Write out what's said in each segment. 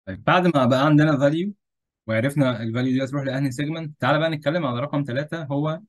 طيب بعد ما بقى عندنا فاليو وعرفنا الفاليو دي هتروح لانهي سيجمنت تعالى بقى نتكلم على رقم ثلاثة هو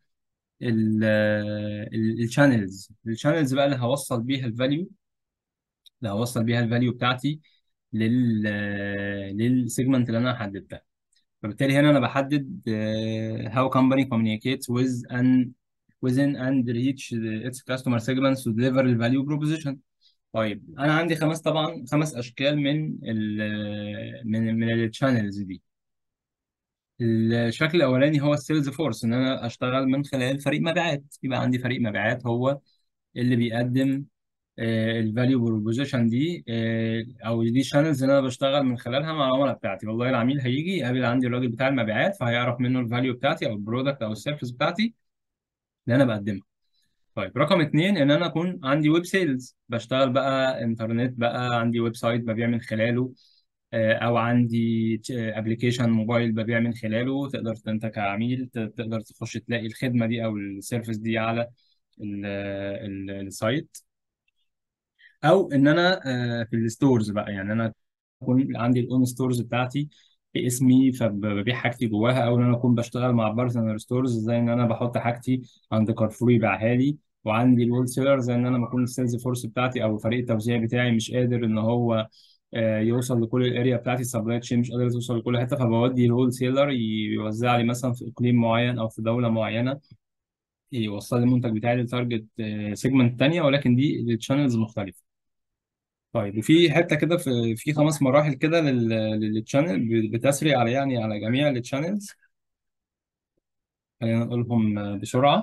الشانلز الشانلز بقى اللي هوصل بيها الفاليو اللي هوصل بيها الفاليو بتاعتي لل للسيجمنت اللي انا حددتها فبالتالي هنا انا بحدد آه، how company communicates with an within and reach its customer segments to deliver the value proposition طيب انا عندي خمس طبعا خمس اشكال من ال من من الشانلز دي الشكل الاولاني هو السيلز فورس ان انا اشتغل من خلال فريق مبيعات يبقى عندي فريق مبيعات هو اللي بيقدم الفاليو بروبوزيشن دي آه، او دي شانلز اللي انا بشتغل من خلالها مع العملاء بتاعتي والله العميل هيجي يقابل عندي الراجل بتاع المبيعات فهيعرف منه الفاليو بتاعتي او البرودكت او السيرفيس بتاعتي اللي انا بقدمها طيب رقم اتنين ان انا اكون عندي ويب سيلز بشتغل بقى انترنت بقى عندي ويب سايت ببيع من خلاله آه، او عندي ابلكيشن موبايل ببيع من خلاله تقدر انت كعميل ت- تقدر تخش تلاقي الخدمه دي او السيرفيس دي على ال- ال- السايت او ان انا آه، في الستورز بقى يعني انا اكون عندي الاون ستورز بتاعتي باسمي فببيع حاجتي جواها او ان انا اكون بشتغل مع بارتنر ستورز زي ان انا بحط حاجتي عند كارفور يبيعها لي وعندي الهول سيلر زي ان انا بكون السيلز فورس بتاعتي او فريق التوزيع بتاعي مش قادر ان هو آه، يوصل لكل الاريا بتاعتي السبلاي تشين مش قادر توصل لكل حته فبودي الهول سيلر يوزع لي مثلا في اقليم معين او في دوله معينه يوصل لي المنتج بتاعي للتارجت سيجمنت تانية ولكن دي الشانلز مختلفه طيب وفي حته كده في في خمس مراحل كده للتشانل بتسري على يعني على جميع التشانلز خلينا نقولهم بسرعه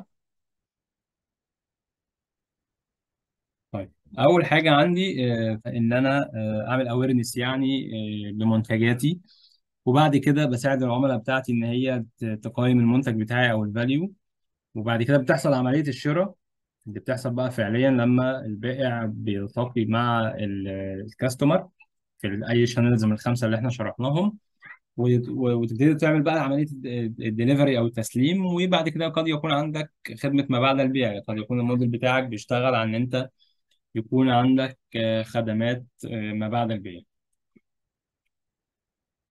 طيب اول حاجه عندي آه، ان انا آه، اعمل اويرنس يعني آه، بمنتجاتي وبعد كده بساعد العملاء بتاعتي ان هي ت- تقيم المنتج بتاعي او الفاليو وبعد كده بتحصل عمليه الشراء اللي بتحصل بقى فعليا لما البائع بيلتقي مع ال- الكاستمر في اي شانلز من الخمسه اللي احنا شرحناهم وت- وتبتدي تعمل بقى عمليه الدليفري او التسليم وبعد كده قد يكون عندك خدمه ما بعد البيع قد يكون الموديل بتاعك بيشتغل على ان انت يكون عندك آه، خدمات آه، ما بعد البيع